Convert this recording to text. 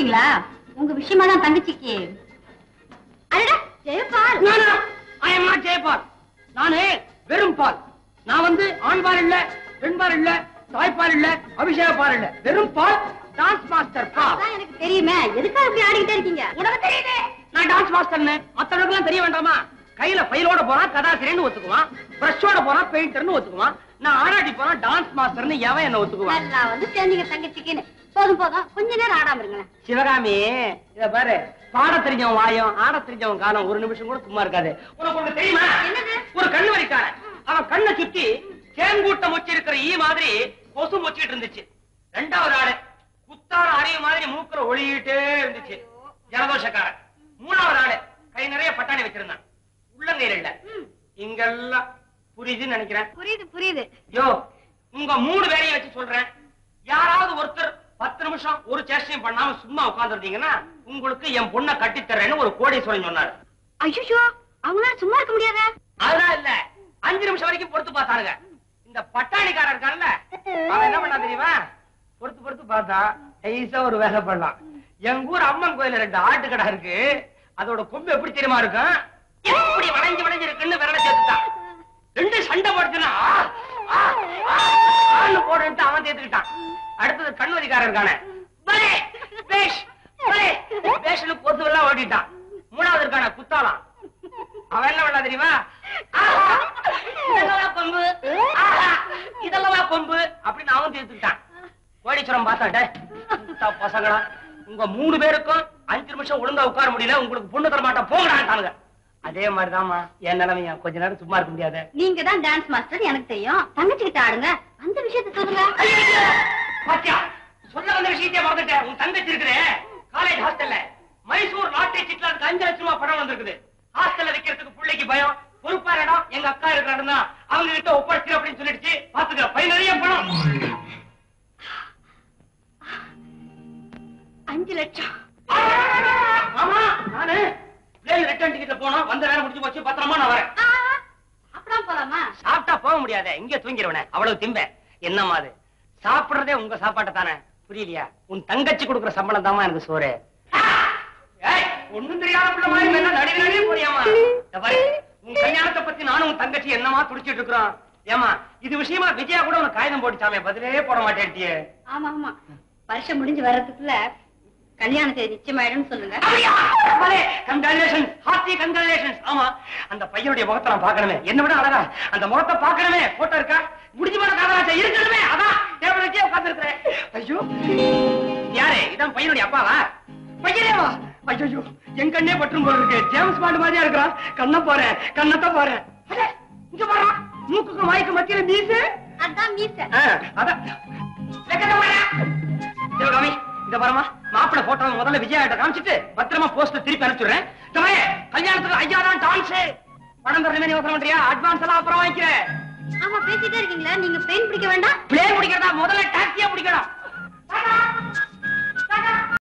வந்தீங்களா உங்க விஷயமா தான் தங்கச்சிக்கு அடடா Jayapal I am not Jayapal நானு வெறும் பால் நான் வந்து ஆண்பால் இல்ல பெண்பால் இல்ல தாய்ப்பால் இல்ல அபிஷேக பால் இல்ல வெறும் பால் டான்ஸ் மாஸ்டர் பால் அதான் எனக்கு தெரியுமே எதுக்காக இப்படி ஆடிக்கிட்டே இருக்கீங்க உனக்கு தெரியுது நான் டான்ஸ் மாஸ்டர்னு மத்தவங்களுக்கு எல்லாம் தெரிய வேண்டாமா கையில ஃபைலோட போனா கதாசிரியர்னு ஒத்துக்குவான் பிரஷோட போனா பெயிண்டர்னு ஒத்துக்குவான் நான் ஆராட்டி போனா டான்ஸ் மாஸ்டர்னு எவன் என்ன ஒத்துக்குவான் நல்லா வந்து சேர்ந்தீங்க தங்கச்சிக்குன்னு போதும் போதும் கொஞ்ச நேரம் ஆடாம இருங்களேன் சிவகாமி இத பாரு பாட தெரிஞ்சவன் வாயம் ஆட தெரிஞ்சவன் காலம் ஒரு நிமிஷம் கூட சும்மா இருக்காது உனக்கு ஒண்ணு தெரியுமா என்னது? ஒரு கண்ணு வரிக்காரன் அவன் கண்ணை சுத்தி தேன்கூட்டம் வச்சு இருக்கிற ஈ மாதிரி கொசு மொச்சிட்டு இருந்துச்சு ரெண்டாவது ஆளு குத்தால அறிவு மாதிரி மூக்குல ஒளியிட்டே இருந்துச்சு ஜலதோஷக்காரன் மூணாவது ஆளு கை நிறைய பட்டாணி வச்சிருந்தான் உள்ளங்கையில இல்ல இங்கெல்லாம் புரியுதுன்னு நினைக்கிறேன் புரியுது புரியுது யோ உங்க மூணு பேரையும் வச்சு சொல்றேன் யாராவது ஒருத்தர் பத்து நிமிஷம் ஒரு சேஷ்டையும் பண்ணாம சும்மா உட்கார்ந்துருந்தீங்கன்னா உங்களுக்கு என் பொண்ணை கட்டி தர்றேன்னு ஒரு கோடீஸ்வரன் சொன்னாரு ஐயோ அவங்களால சும்மா இருக்க முடியாதா அதெல்லாம் இல்ல அஞ்சு நிமிஷம் வரைக்கும் பொறுத்து பார்த்தானுங்க இந்த பட்டாணிக்காரன் இருக்கான்ல அவன் என்ன பண்ணா தெரியுமா பொறுத்து பொறுத்து பார்த்தா ஐசா ஒரு வேலை பண்ணலாம் எங்க ஊர் அம்மன் கோயில்ல ரெண்டு ஆட்டுக்கடை இருக்கு அதோட கொம்பு எப்படி தெரியுமா இருக்கும் எப்படி வளைஞ்சு வளைஞ்சு இருக்குன்னு விரல சேர்த்துட்டான் ரெண்டு சண்டை போடுச்சுன்னா ஆ, ஆ, ஆ, ஆன்னு போடுன்ட்டு அவன் சேர்த்துக்கிட்டான் அடுத்தது கண்வதிக்காரன் இருக்கானே பலே, பேஷ், பலே, பேஷ்னு பொத்துவெல்லாம் ஓட்டிட்டான் மூணாவது இருக்கான குத்தாலாம் அவன் என்ன பண்ணா தெரியுமா ஆஹா, இதெல்லாம் கொம்பு ஆஹா, இதெல்லாம் கொம்பு அப்படின்னு அவன் தீர்த்துக்கிட்டான் கோடீஸ்வரம் பார்த்தாட்டே சுத்தா பசங்களா உங்க மூணு பேருக்கும் அஞ்சு நிமிஷம் ஒழுங்கா உட்கார முடியல உங்களுக்கு பொண்ணு தர மாட்டா போங்கடான்ட்டானுங்க அதே மாதிரிதாம்மா என் நிலைமையா கொஞ்ச நேரம் சும்மா இருக்க முடியாது நீங்க தான் டான்ஸ் மாஸ்டர் எனக்கு தெரியும் தங்கச்சி கிட்ட ஆடுங்க அந்த விஷயத்த சொல்லுங்க பாத்தியா சொல்ல வந்த விஷயத்தையே மறந்துட்டேன் உன் தங்கச்சி இருக்குதே காலேஜ் ஹாஸ்டல்ல மைசூர் லாட்டரி சீட்ல அதுக்கு அஞ்சு லட்சம் ரூபாய் பணம் வந்திருக்குது ஹாஸ்டல்ல வைக்கிறதுக்கு பிள்ளைக்கு பயம் பொறுப்பா இடம் எங்க அக்கா இருக்கிறாருன்னா அவங்க கிட்ட ஒப்படைச்சு அப்படின்னு சொல்லிடுச்சு பாத்துக்க பை நிறைய பணம் அஞ்சு லட்சம் ஆமா நானு பிளேன் ரிட்டர்ன் டிக்கெட்ல போனோம் வந்த வேலை முடிஞ்சு போச்சு பத்திரமா நான் வரேன் ஆ, சாப்பிடாம போலாமா சாப்பிட்டா போக முடியாதே இங்க தூங்கிடுவனே அவ்வளவு திம்ப என்னம்மா அது சாப்பிடுறதே உங்க சாப்பாட்டை தானே புரியலையா உன் தங்கச்சி கொடுக்குற சம்பளம் தாமா எனக்கு சோறு ஏய், ஒண்ணும் தெரியாத பிள்ளை மாதிரி என்ன நடுவே நடுவே போறியாமா இந்த பாரு, உன் கல்யாணத்தை பத்தி நானும் உன் தங்கச்சி என்னமா துடிச்சிட்டு இருக்கிறோம் ஏமா இது விஷயமா விஜயா கூட உனக்கு காகிதம் போட்டுச்சாமே பதிலே போட மாட்டேன்ட்டியே ஆமா ஆமா வருஷம் முடிஞ்சு வர்றதுக்குள்ள கல்யாண தேதி நிச்சயமாயிடும்னு சொல்லுங்க கங்க்ராச்சுலேஷன் ஹார்ட்டி கங்க்ராச்சுலேஷன் ஆமா அந்த பையனுடைய முகத்தை நான் பார்க்கணுமே என்ன விட அழகா அந்த முகத்தை பார்க்கணுமே போட்டோ இருக்கா முடிஞ்சு போன காதலாச்சா இருக்கணுமே அதான் டேபிள் வச்சே உட்கார்ந்து ஐயோ யாரு இதான் பையனுடைய அப்பாவா பையனே வா ஐயோ என் கண்ணே பற்றும் போல இருக்கு ஜேம்ஸ் பாண்ட் மாதிரியா இருக்கிறான் கண்ணை பாரு கண்ணத்தை பாரு அடே, இங்க பாரு மூக்குக்கு வாய்க்கு மத்தியில மீசு அதான் மீச ஆ, அதான் வெக்கத்தை பாரு. சிவகாமி இந்த பாருமா மாப்பிளை போட்டோ முதல்ல விஜயா கிட்ட காமிச்சிட்டு பத்திரமா போஸ்ட் திருப்பி அனுப்பிச்சுடுறேன் தமே கல்யாணத்துக்கு ஐயா தான் டான்ஸ் பணம் தரணுமே நீ யோசனை பண்றியா அட்வான்ஸ் எல்லாம் அப்புறம் வாங்கிக்கிறேன் ஆமா பேசிட்டே இருக்கீங்களா நீங்க பெயின் பிடிக்க வேண்டாம் பிளேன் பிடிக்கிறதா முதல்ல டாக்ஸியா பிடிக்கணும்